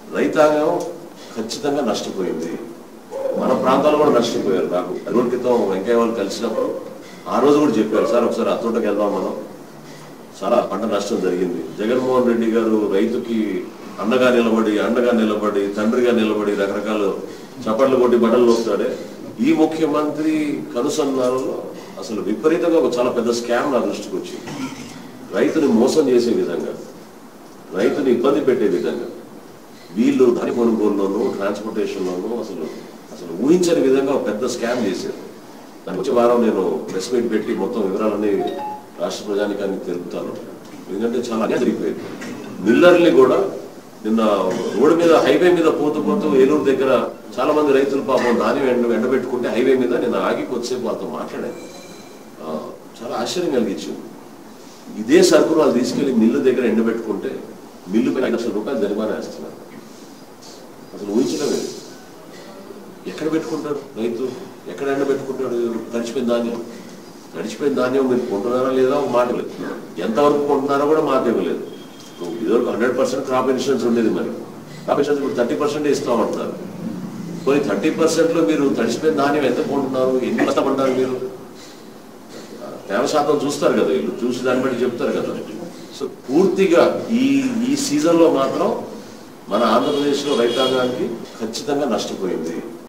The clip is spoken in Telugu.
రైతాంగం ఖచ్చితంగా నష్టపోయింది మన ప్రాంతాలు కూడా నష్టపోయారు నాకు రోజుల క్రితం వెంకయ్య వాళ్ళు కలిసినప్పుడు ఆ రోజు కూడా చెప్పారు సార్ ఒకసారి అతోటకి వెళ్దాం మనం చాలా పంట నష్టం జరిగింది జగన్మోహన్ రెడ్డి గారు రైతుకి అండగా నిలబడి అండగా నిలబడి తండ్రిగా నిలబడి రకరకాల చప్పట్లు కొట్టి బట్టలు నొక్కుతాడే ఈ ముఖ్యమంత్రి కనుసన్నాలలో అసలు విపరీతంగా ఒక చాలా పెద్ద స్కామ్ నా దృష్టికి వచ్చింది రైతుని మోసం చేసే విధంగా రైతుని ఇబ్బంది పెట్టే విధంగా వీళ్ళు ధని కొనుగోలులోను ట్రాన్స్పోర్టేషన్లోను అసలు అసలు ఊహించని విధంగా ఒక పెద్ద స్కామ్ చేశారు దానికి వచ్చే వారం నేను ప్రెస్ మీట్ పెట్టి మొత్తం వివరాలన్నీ రాష్ట్ర ప్రజానికానికి తెలుపుతాను ఎందుకంటే చాలా అన్యాయం జరిగిపోయింది మిల్లర్ని కూడా నిన్న రోడ్డు మీద హైవే మీద పోతూ పోతూ ఏలూరు దగ్గర చాలా మంది రైతులు పాపం ధాన్యం ఎండ ఎండబెట్టుకుంటే హైవే మీద నిన్న ఆగి కొద్దిసేపు వాళ్ళతో మాట్లాడాను ఆ, చాలా ఆశ్చర్యం కలిగించింది ఇదే సరుకును వాళ్ళు తీసుకెళ్లి మిల్లు దగ్గర ఎండబెట్టుకుంటే మిల్లు పైన ఐదు లక్షల రూపాయలు జరిమానా వేస్తున్నారు అసలు ఊహించడమే ఎక్కడ పెట్టుకుంటాడు రైతు ఎక్కడ ఎండ పెట్టుకుంటాడు తడిచిపోయిన ధాన్యం తడిచిపోయిన ధాన్యం మీరు కొంటున్నారా లేదా ఒక మాట లేదు ఎంతవరకు కొంటున్నారో కూడా మాట ఇవ్వలేదు ఇదివరకు హండ్రెడ్ పర్సెంట్ క్రాప్ ఇన్సూరెన్స్ ఉండేది మరి క్రాప్ ఇన్సూరెన్స్ ఇప్పుడు థర్టీ పర్సెంట్ ఇస్తామంటున్నారు పోయి థర్టీ పర్సెంట్లో మీరు తడిచిపోయిన ధాన్యం ఎంత కొంటున్నారు ఎన్ని కష్టపడ్డారు మీరు తేమ శాతం చూస్తారు కదా వీళ్ళు చూసి దాన్ని బట్టి చెప్తారు కదా సో పూర్తిగా ఈ ఈ సీజన్లో మాత్రం మన ఆంధ్రప్రదేశ్లో రైతాంగానికి ఖచ్చితంగా నష్టపోయింది